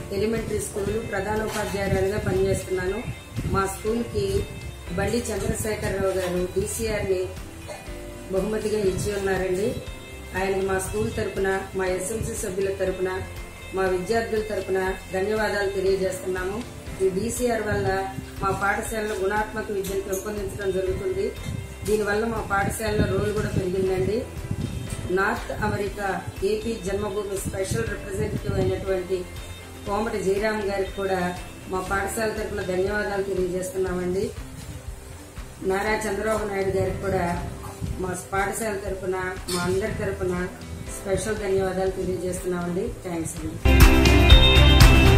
elementary school ప్రధానోపాధ్యాయురాలుగా పనిచేస్తున్నాను మా స్కూల్కి బండి చంద్రశేఖరరావు గారు డీసీఆర్ని బహుమతిగా ఇచ్చి ఉన్నారండి ఆయనకి మా స్కూల్ తరపున మా ఎస్ఎంసీ సభ్యుల తరపున మా విద్యార్థుల తరపున ధన్యవాదాలు తెలియజేస్తున్నాము ఈ డీసీఆర్ వల్ల మా పాఠశాలలో గుణాత్మక విద్యను పెంపొందించడం జరుగుతుంది దీనివల్ల మా పాఠశాలలో రోల్ కూడా పెరిగిందండి North America AP Janmabhoomi special representative అయినటువంటి కోమటి జయరామ్ గారికి కూడా మా పాఠశాల తరపున ధన్యవాదాలు తెలియజేస్తున్నామండి నారా చంద్రబాబు నాయుడు గారికి కూడా మా పాఠశాల తరపున మా అందరి తరపున స్పెషల్ ధన్యవాదాలు తెలియజేస్తున్నామండి థ్యాంక్స్ అండి